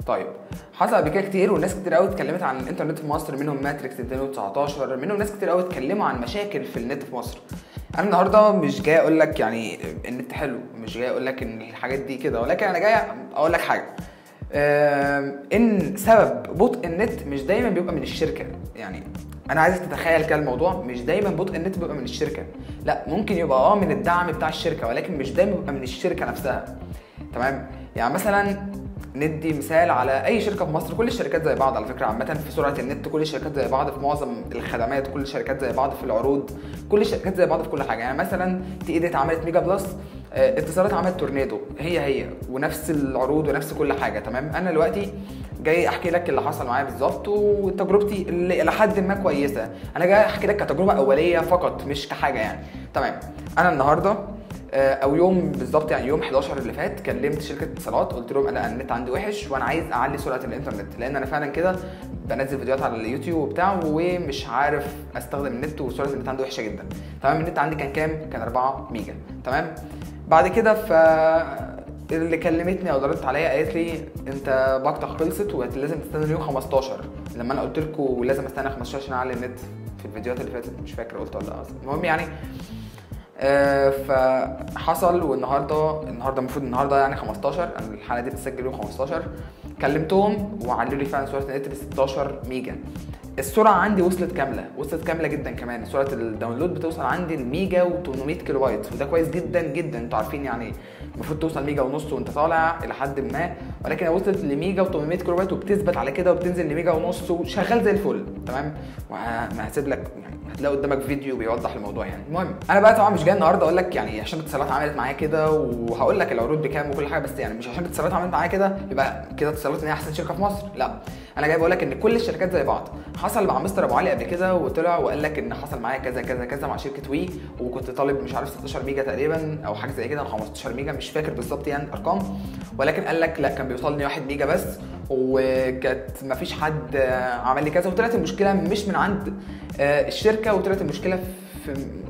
طيب حصل قبل كده كتير وناس كتير قوي اتكلمت عن الانترنت في مصر منهم ماتريكس 219 منهم ناس كتير قوي اتكلموا عن مشاكل في النت في مصر انا النهارده مش جاي اقول لك يعني النت حلو مش جاي اقول لك ان الحاجات دي كده ولكن انا جاي اقول لك حاجه آم، ان سبب بطء النت مش دايما بيبقى من الشركه يعني انا عايزك تتخيل كده الموضوع مش دايما بطء النت بيبقى من الشركه لا ممكن يبقى اه من الدعم بتاع الشركه ولكن مش دايما بيبقى من الشركه نفسها تمام يعني مثلا ندي مثال على اي شركه في مصر كل الشركات زي بعض على فكره عامه في سرعه النت كل الشركات زي بعض في معظم الخدمات كل الشركات زي بعض في العروض كل الشركات زي بعض في كل حاجه يعني مثلا تي ايديت عملت ميجا بلس آه، اتصالات عملت تورنيدو هي هي ونفس العروض ونفس كل حاجه تمام انا دلوقتي جاي احكي لك اللي حصل معايا بالظبط وتجربتي اللي الى حد ما كويسه انا جاي احكي لك كتجربه اوليه فقط مش كحاجه يعني تمام انا النهارده آه، او يوم بالظبط يعني يوم 11 اللي فات كلمت شركه اتصالات قلت لهم انا النت عندي وحش وانا عايز اعلي سرعه الانترنت لان انا فعلا كده بنزل فيديوهات على اليوتيوب وبتاع ومش عارف استخدم النت وسرعه النت عندي وحشه جدا تمام النت عندي كان كام كان 4 ميجا تمام بعد كده ف اللي كلمتني او ردت عليا قالت لي انت باقتك خلصت ولازم تستنى اليوم 15 لما انا قلت لكم لازم استنى 15 عشان اعلي النت في الفيديوهات اللي فاتت مش فاكر قلت ولا لا أصلاً. المهم يعني آه، فحصل والنهارده النهارده المفروض النهارده يعني 15 انا الحلقه دي بتسجل يوم 15 كلمتهم وعلوا لي فعلا سرعه النت ب 16 ميجا السرعه عندي وصلت كامله وصلت كامله جدا كمان سرعه الداونلود بتوصل عندي لميجا و800 كيلو بايت وده كويس جدا جدا انتوا عارفين يعني المفروض توصل ميجا ونص وانت طالع الى حد ما ولكن وصلت لميجا و800 كيلو بايت وبتثبت على كده وبتنزل لميجا ونص وشغال زي الفل تمام وهسيب لك يعني هتلاقي قدامك فيديو بيوضح الموضوع يعني المهم انا بقى طبعا مش جاي النهارده اقول لك يعني عشان اتصالات عملت معايا كده وهقول لك العروض بكام وكل حاجه بس يعني مش عشان اتصالات عملت معايا كده يبقى كده اتصالات ان هي احسن شركه في مصر لا انا جاي بقول لك ان كل الشركات زي بعض حصل مع مستر ابو علي قبل كده وطلع وقال لك ان حصل معايا كذا كذا كذا مع شركه وي وكنت طالب مش عارف 16 ميجا تقريبا او حاجه زي كده أو 15 ميجا مش فاكر بالظبط يعني ارقام ولكن قال لك لا كان بيوصلني 1 ميجا بس وكانت ما فيش حد آه، عمل لي كذا وطلعت المشكله مش من عند آه، الشركه وطلعت المشكله في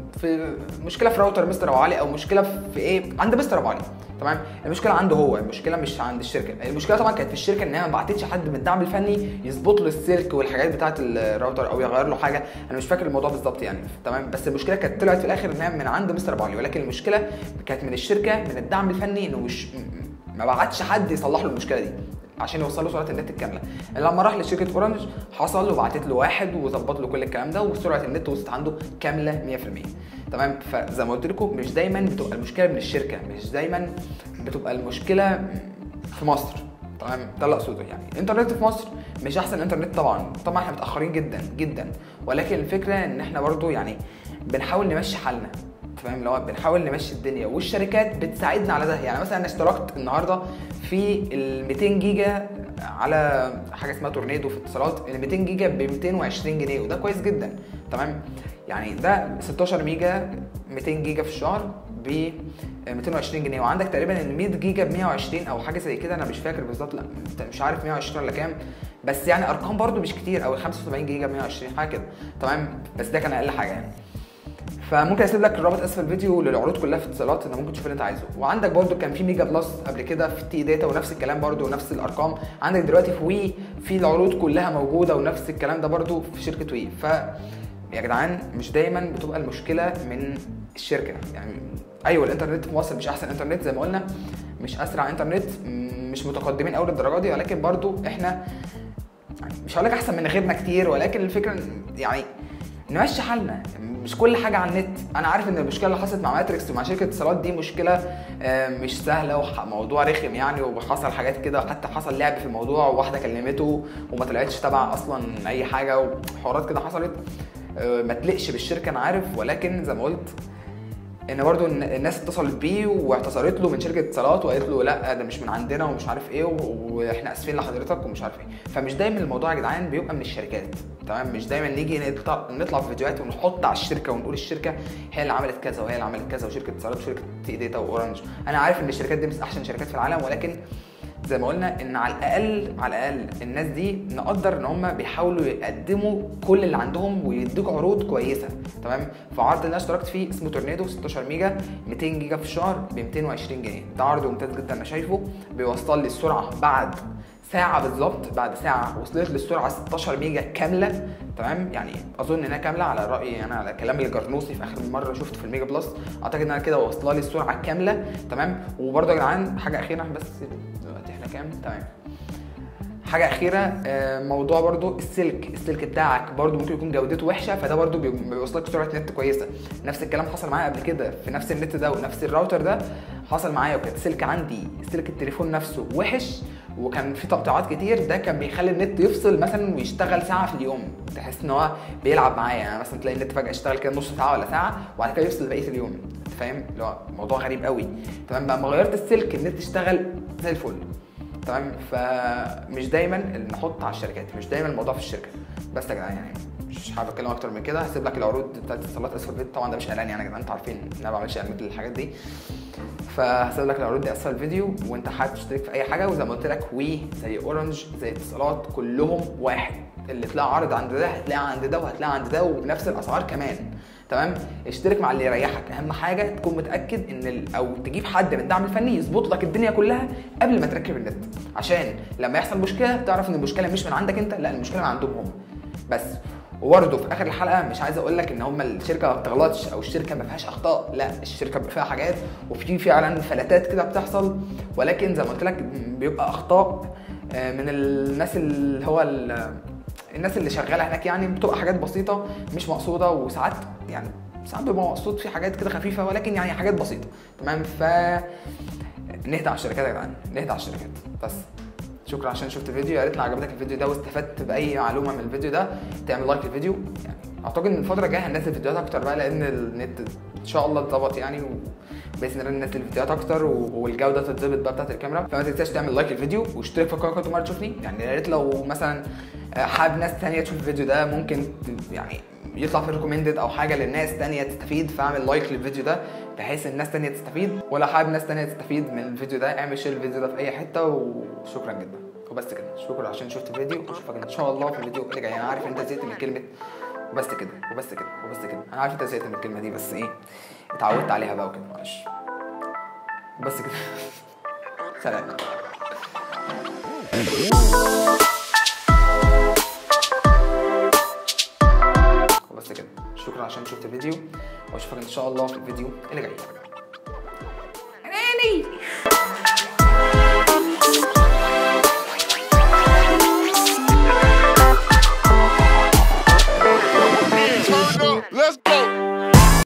في مشكله في راوتر مستر ابو علي او مشكله في ايه عند مستر ابو علي تمام المشكله عنده هو المشكله مش عند الشركه المشكله طبعا كانت في الشركه ان هي ما بعتتش حد من الدعم الفني يظبط له السلك والحاجات بتاعه الراوتر او يغير له حاجه انا مش فاكر الموضوع بالظبط يعني تمام بس المشكله كانت طلعت في الاخر انها من عند مستر ابو علي ولكن المشكله كانت من الشركه من الدعم الفني انه مش ما بعتش حد يصلح له المشكله دي عشان يوصل له سرعه النت الكامله لما راح لشركه اورنج حصل وبعتت له واحد وظبط له كل الكلام ده وسرعه النت وصلت عنده كامله 100% تمام فزي ما قلت لكم مش دايما بتبقى المشكله من الشركه مش دايما بتبقى المشكله في مصر تمام ده اللي اقصده يعني الانترنت في مصر مش احسن انترنت طبعا طبعا احنا متاخرين جدا جدا ولكن الفكره ان احنا برضو يعني بنحاول نمشي حالنا فاهم اللي هو بنحاول نمشي الدنيا والشركات بتساعدنا على ده يعني مثلا انا اشتركت النهارده في ال 200 جيجا على حاجه اسمها تورنيدو في اتصالات ال 200 جيجا ب 220 جنيه وده كويس جدا تمام يعني ده 16 ميجا 200 جيجا في الشهر ب 220 جنيه وعندك تقريبا ال 100 جيجا ب 120 او حاجه زي كده انا مش فاكر بالظبط لا مش عارف 120 ولا كام بس يعني ارقام برده مش كتير او 75 جيجا ب 120 حاجه كده تمام بس ده كان اقل حاجه يعني فممكن اسيب لك الرابط اسفل الفيديو للعروض كلها في اتصالات انت ممكن تشوف اللي انت عايزه وعندك برده كان في ميجا بلس قبل كده في تي داتا ونفس الكلام برده ونفس الارقام عندك دلوقتي في وي في العروض كلها موجوده ونفس الكلام ده برده في شركه وي ف يا جدعان مش دايما بتبقى المشكله من الشركه يعني ايوه الانترنت في مصر مش احسن انترنت زي ما قلنا مش اسرع انترنت م- مش متقدمين قوي للدرجه دي ولكن برضو احنا يعني مش هقول لك احسن من غيرنا كتير ولكن الفكره إن- يعني نمشي حالنا مش كل حاجه على النت انا عارف ان المشكله اللي حصلت مع ماتريكس ومع شركه اتصالات دي مشكله آه، مش سهله وموضوع رخم يعني وحصل حاجات كده حتى حصل لعب في الموضوع وواحده كلمته وما طلعتش تبع اصلا اي حاجه وحوارات كده حصلت آه، ما تلقش بالشركه انا عارف ولكن زي ما قلت ان برضو إن الناس اتصلت بيه واعتذرت له من شركه اتصالات وقالت له لا ده مش من عندنا ومش عارف ايه و- واحنا اسفين لحضرتك ومش عارف ايه فمش دايما الموضوع يا جدعان بيبقى من الشركات تمام مش دايما نيجي نطلع نطلع في فيديوهات ونحط على الشركه ونقول الشركه هي اللي عملت كذا وهي اللي عملت كذا وشركه اتصالات وشركه تي داتا واورنج انا عارف ان الشركات دي مش احسن شركات في العالم ولكن زي ما قلنا ان على الاقل على الاقل الناس دي نقدر ان هم بيحاولوا يقدموا كل اللي عندهم ويدوك عروض كويسه تمام فعرض اللي انا اشتركت فيه اسمه تورنيدو 16 ميجا 200 جيجا في الشهر ب 220 جنيه ده عرض ممتاز جدا انا شايفه بيوصل لي السرعه بعد ساعة بالظبط بعد ساعة وصلت للسرعة 16 ميجا كاملة تمام يعني أظن إنها كاملة على رأيي أنا على كلام الجرنوسي في آخر مرة شفته في الميجا بلس أعتقد إنها كده واصلة لي السرعة كاملة تمام وبرضه يا جدعان حاجة أخيرة بس دلوقتي إحنا كام تمام حاجه اخيره آه، موضوع برضو السلك السلك بتاعك برضو ممكن يكون جودته وحشه فده برضو بي- بيوصلك سرعه نت كويسه نفس الكلام حصل معايا قبل كده في نفس النت ده ونفس الراوتر ده حصل معايا وكان السلك عندي سلك التليفون نفسه وحش وكان في تقطيعات كتير ده كان بيخلي النت يفصل مثلا ويشتغل ساعه في اليوم تحس ان هو بيلعب معايا يعني مثلا تلاقي النت فجاه اشتغل كده نص ساعه ولا ساعه وبعد كده يفصل بقيه اليوم أنت فاهم اللي هو موضوع غريب قوي تمام بقى لما غيرت السلك النت اشتغل زي الفل تمام فمش دايما اللي نحط على الشركات مش دايما الموضوع في الشركه بس يا جدعان يعني مش حابب اتكلم اكتر من كده هسيب لك العروض بتاعت اتصالات اسفل الفيديو طبعا ده مش اعلان يعني يا جدعان انتوا عارفين ان انا ما بعملش اعلانات للحاجات دي فهسيب لك العروض دي اسفل الفيديو وانت حابب تشترك في اي حاجه وزي ما قلت لك وي زي اورنج زي اتصالات كلهم واحد اللي تلاقي عرض عند ده هتلاقي عند ده وهتلاقي عند ده وبنفس الاسعار كمان تمام اشترك مع اللي يريحك اهم حاجه تكون متاكد ان ال... او تجيب حد من الدعم الفني يظبط لك الدنيا كلها قبل ما تركب النت عشان لما يحصل مشكله تعرف ان المشكله مش من عندك انت لا المشكله من عندهم هم بس وبرده في اخر الحلقه مش عايز اقول لك ان هم الشركه ما بتغلطش او الشركه ما فيهاش اخطاء لا الشركه بيبقى فيها حاجات وفي فعلا فلاتات كده بتحصل ولكن زي ما قلت لك بيبقى اخطاء آه، من الناس اللي هو ال- الناس اللي شغاله هناك يعني بتبقى حاجات بسيطه مش مقصوده وساعات يعني ساعات بيبقى مقصود في حاجات كده خفيفه ولكن يعني حاجات بسيطه تمام ف نهدى على الشركات يا جدعان نهدى على الشركات بس شكرا عشان شفت الفيديو يا ريت لو عجبتك الفيديو ده واستفدت باي معلومه من الفيديو ده تعمل لايك للفيديو يعني اعتقد ان الفتره الجايه هننزل فيديوهات اكتر بقى لان النت ان شاء الله اتظبط يعني وباذن الله ننزل فيديوهات اكتر و- والجوده تتظبط بقى بتاعت الكاميرا فما تنساش تعمل لايك للفيديو واشترك في القناه كل مره تشوفني يعني يا ريت لو مثلا آه، حابب ناس تانية تشوف الفيديو ده ممكن ت- يعني يطلع في ريكومندد او حاجه للناس تانية تستفيد فاعمل لايك للفيديو ده بحيث الناس تانية تستفيد ولا حابب ناس تانية تستفيد من الفيديو ده اعمل شير الفيديو ده في اي حته وشكرا جدا وبس كده شكرا عشان شفت الفيديو واشوفك ان شاء الله في الفيديو اللي جاي انا عارف انت زهقت من كلمه وبس كده وبس كده وبس كده انا عارف انت زهقت من الكلمه دي بس ايه اتعودت عليها بقى وكده معلش بس كده سلام وبس كده شكرا عشان شفت الفيديو واشوفك ان شاء الله في الفيديو اللي جاي